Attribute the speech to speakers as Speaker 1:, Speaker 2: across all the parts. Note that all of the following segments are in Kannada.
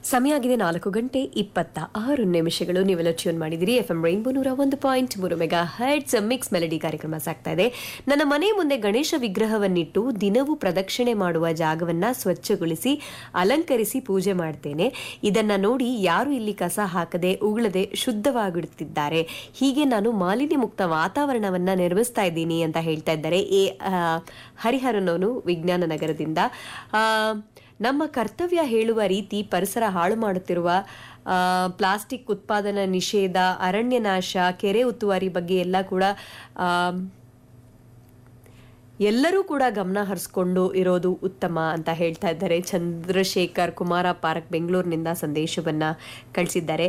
Speaker 1: ಸಮಯ ಆಗಿದೆ ನಾಲ್ಕು ಗಂಟೆ ಇಪ್ಪತ್ತ ಆರು ನಿಮಿಷಗಳು ನೀವೆಲ್ಲ ಟ್ಯೂನ್ ಮಾಡಿದಿರಿ ಎಫ್ ಎಂ ರೈನ್ಬೋ ನೂರ ಒಂದು ಪಾಯಿಂಟ್ ಮೂರು ಮೆಗಾ ಹರ್ಟ್ಸ್ ಮಿಕ್ಸ್ ಮೆಲಡಿ ಕಾರ್ಯಕ್ರಮ ಸಾಗ್ತಾ ಇದೆ ನನ್ನ ಮನೆ ಮುಂದೆ ಗಣೇಶ ವಿಗ್ರಹವನ್ನಿಟ್ಟು ದಿನವೂ ಪ್ರದಕ್ಷಿಣೆ ಮಾಡುವ ಜಾಗವನ್ನ ಸ್ವಚ್ಛಗೊಳಿಸಿ ಅಲಂಕರಿಸಿ ಪೂಜೆ ಮಾಡ್ತೇನೆ ಇದನ್ನ ನೋಡಿ ಯಾರು ಇಲ್ಲಿ ಕಸ ಹಾಕದೆ ಉಗುಳದೆ ಶುದ್ಧವಾಗಿಡುತ್ತಿದ್ದಾರೆ ಹೀಗೆ ನಾನು ಮಾಲಿನ್ಯ ಮುಕ್ತ ವಾತಾವರಣವನ್ನ ನಿರ್ಮಿಸ್ತಾ ಇದ್ದೀನಿ ಅಂತ ಹೇಳ್ತಾ ಇದ್ದಾರೆ ಎ ಆ, ಹರಿಹರನ್ ಅವರು ವಿಜ್ಞಾನ ನಗರದಿಂದ ಆ, ನಮ್ಮ ಕರ್ತವ್ಯ ಹೇಳುವ ರೀತಿ ಪರಿಸರ ಹಾಳು ಮಾಡುತ್ತಿರುವ ಆ, ಪ್ಲಾಸ್ಟಿಕ್ ಉತ್ಪಾದನಾ ನಿಷೇಧ ಅರಣ್ಯ ನಾಶ ಕೆರೆ ಉತ್ತುವಾರಿ ಬಗ್ಗೆ ಎಲ್ಲ ಕೂಡ ಆ, ಎಲ್ಲರೂ ಕೂಡ ಗಮನ ಹರಿಸ್ಕೊಂಡು ಇರೋದು ಉತ್ತಮ ಅಂತ ಹೇಳ್ತಾ ಇದ್ದಾರೆ ಚಂದ್ರಶೇಖರ್ ಕುಮಾರ ಪಾರ್ಕ್ ಬೆಂಗಳೂರಿನಿಂದ ಸಂದೇಶವನ್ನ ಕಳಿಸಿದ್ದಾರೆ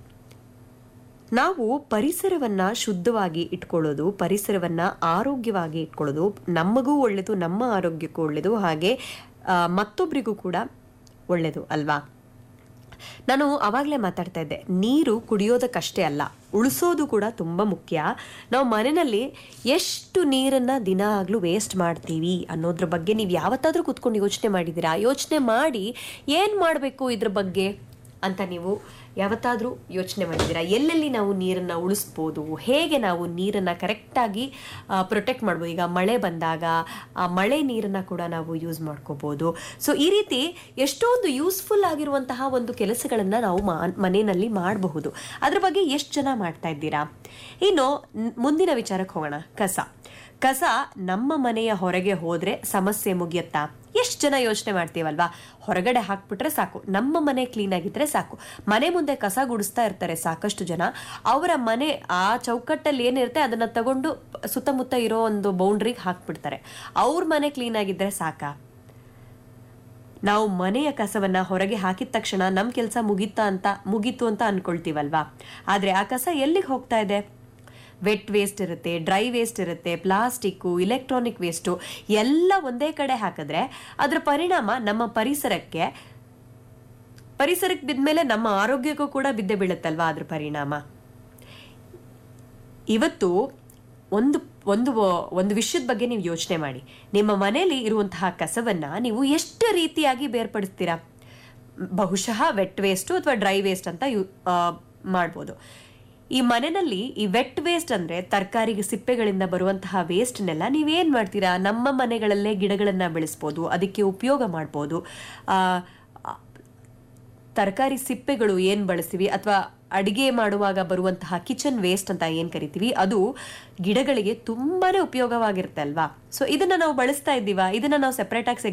Speaker 1: ನಾವು ಪರಿಸರವನ್ನ ಶುದ್ಧವಾಗಿ ಇಟ್ಕೊಳ್ಳೋದು ಪರಿಸರವನ್ನ ಆರೋಗ್ಯವಾಗಿ ಇಟ್ಕೊಳ್ಳೋದು ನಮಗೂ ಒಳ್ಳೆಯದು ನಮ್ಮ ಆರೋಗ್ಯಕ್ಕೂ ಒಳ್ಳೆಯದು ಹಾಗೆ ಆ, ಮತ್ತೊಬ್ಬರಿಗೂ ಕೂಡ ಒಳ್ಳೆಯದು ಅಲ್ವಾ ನಾನು ಅವಾಗಲೇ ಮಾತಾಡ್ತಾ ಇದ್ದೆ ನೀರು ಕುಡಿಯೋದಕ್ಕಷ್ಟೇ ಅಲ್ಲ ಉಳಿಸೋದು ಕೂಡ ತುಂಬ ಮುಖ್ಯ ನಾವು ಮನೆಯಲ್ಲಿ ಎಷ್ಟು ನೀರನ್ನು ದಿನ ಆಗಲೂ ವೇಸ್ಟ್ ಮಾಡ್ತೀವಿ ಅನ್ನೋದ್ರ ಬಗ್ಗೆ ನೀವು ಯಾವತ್ತಾದರೂ ಕೂತ್ಕೊಂಡು ಯೋಚನೆ ಮಾಡಿದ್ದೀರಾ ಯೋಚನೆ ಮಾಡಿ ಏನು ಮಾಡಬೇಕು ಇದ್ರ ಬಗ್ಗೆ ಅಂತ ನೀವು ಯಾವತ್ತಾದರೂ ಯೋಚನೆ ಮಾಡಿದ್ದೀರಾ ಎಲ್ಲೆಲ್ಲಿ ನಾವು ನೀರನ್ನು ಉಳಿಸ್ಬೋದು ಹೇಗೆ ನಾವು ನೀರನ್ನು ಕರೆಕ್ಟಾಗಿ ಪ್ರೊಟೆಕ್ಟ್ ಮಾಡ್ಬೋದು ಈಗ ಮಳೆ ಬಂದಾಗ ಆ ಮಳೆ ನೀರನ್ನು ಕೂಡ ನಾವು ಯೂಸ್ ಮಾಡ್ಕೋಬೋದು ಸೊ ಈ ರೀತಿ ಎಷ್ಟೊಂದು ಯೂಸ್ಫುಲ್ ಆಗಿರುವಂತಹ ಒಂದು ಕೆಲಸಗಳನ್ನು ನಾವು ಮಾ ಮನೆಯಲ್ಲಿ ಮಾಡಬಹುದು ಅದ್ರ ಬಗ್ಗೆ ಎಷ್ಟು ಜನ ಮಾಡ್ತಾ ಇದ್ದೀರಾ ಇನ್ನು ನ್- ಮುಂದಿನ ವಿಚಾರಕ್ಕೆ ಹೋಗೋಣ ಕಸ ಕಸ ನಮ್ಮ ಮನೆಯ ಹೊರಗೆ ಹೋದ್ರೆ ಸಮಸ್ಯೆ ಮುಗಿಯತ್ತಾ ಎಷ್ಟು ಜನ ಯೋಚನೆ ಮಾಡ್ತೀವಲ್ವಾ ಹೊರಗಡೆ ಹಾಕ್ಬಿಟ್ರೆ ಸಾಕು ನಮ್ಮ ಮನೆ ಕ್ಲೀನ್ ಆಗಿದ್ರೆ ಸಾಕು ಮನೆ ಮುಂದೆ ಕಸ ಗುಡಿಸ್ತಾ ಇರ್ತಾರೆ ಸಾಕಷ್ಟು ಜನ ಅವರ ಮನೆ ಆ ಚೌಕಟ್ಟಲ್ಲಿ ಏನಿರುತ್ತೆ ಅದನ್ನ ತಗೊಂಡು ಸುತ್ತಮುತ್ತ ಇರೋ ಒಂದು ಬೌಂಡ್ರಿಗೆ ಹಾಕ್ಬಿಡ್ತಾರೆ ಅವ್ರ ಮನೆ ಕ್ಲೀನ್ ಆಗಿದ್ರೆ ಸಾಕಾ ನಾವು ಮನೆಯ ಕಸವನ್ನ ಹೊರಗೆ ಹಾಕಿದ ತಕ್ಷಣ ನಮ್ಮ ಕೆಲಸ ಮುಗೀತಾ ಅಂತ ಮುಗೀತು ಅಂತ ಅನ್ಕೊಳ್ತೀವಲ್ವಾ ಆದ್ರೆ ಆ ಕಸ ಎಲ್ಲಿಗೆ ಹೋಗ್ತಾ ಇದೆ ವೆಟ್ ವೇಸ್ಟ್ ಇರುತ್ತೆ ಡ್ರೈ ವೇಸ್ಟ್ ಇರುತ್ತೆ ಪ್ಲಾಸ್ಟಿಕ್ಕು ಇಲೆಕ್ಟ್ರಾನಿಕ್ ವೇಸ್ಟು ಎಲ್ಲ ಒಂದೇ ಕಡೆ ಹಾಕಿದ್ರೆ ಅದರ ಪರಿಣಾಮ ನಮ್ಮ ಪರಿಸರಕ್ಕೆ ಪರಿಸರಕ್ಕೆ ಬಿದ್ಮೇಲೆ ನಮ್ಮ ಆರೋಗ್ಯಕ್ಕೂ ಕೂಡ ಬಿದ್ದೆ ಬೀಳುತ್ತಲ್ವಾ ಅದ್ರ ಪರಿಣಾಮ ಇವತ್ತು ಒಂದು ಒಂದು ಒಂದು ವಿಷಯದ ಬಗ್ಗೆ ನೀವು ಯೋಚನೆ ಮಾಡಿ ನಿಮ್ಮ ಮನೆಯಲ್ಲಿ ಇರುವಂತಹ ಕಸವನ್ನ ನೀವು ಎಷ್ಟು ರೀತಿಯಾಗಿ ಬೇರ್ಪಡಿಸ್ತೀರಾ ಬಹುಶಃ ವೆಟ್ ವೇಸ್ಟು ಅಥವಾ ಡ್ರೈ ವೇಸ್ಟ್ ಅಂತ ಯು ಆ, ಮಾಡ್ಬೋದು ಈ ಮನೆಯಲ್ಲಿ ಈ ವೆಟ್ ವೇಸ್ಟ್ ಅಂದ್ರೆ ತರಕಾರಿ ಸಿಪ್ಪೆಗಳಿಂದ ಬರುವಂತಹ ವೇಸ್ಟ್ನೆಲ್ಲ ನೀವೇನ್ ಮಾಡ್ತೀರಾ ನಮ್ಮ ಮನೆಗಳಲ್ಲೇ ಗಿಡಗಳನ್ನ ಬೆಳೆಸ್ಬೋದು ಅದಕ್ಕೆ ಉಪಯೋಗ ಮಾಡ್ಬೋದು ಆ, ತರಕಾರಿ ಸಿಪ್ಪೆಗಳು ಏನು ಬಳಸ್ತೀವಿ ಅಥವಾ ಅಡಿಗೆ ಮಾಡುವಾಗ ಬರುವಂತಹ ಕಿಚನ್ ವೇಸ್ಟ್ ಅಂತ ಏನು ಕರಿತೀವಿ ಅದು ಗಿಡಗಳಿಗೆ ತುಂಬಾನೇ ಉಪಯೋಗವಾಗಿರುತ್ತೆ ಅಲ್ವಾ ಸೊ ಇದನ್ನ ನಾವು ಬಳಸ್ತಾ ಇದ್ದೀವಾ ಇದನ್ನ ನಾವು ಸೆಪರೇಟ್ ಆಗಿ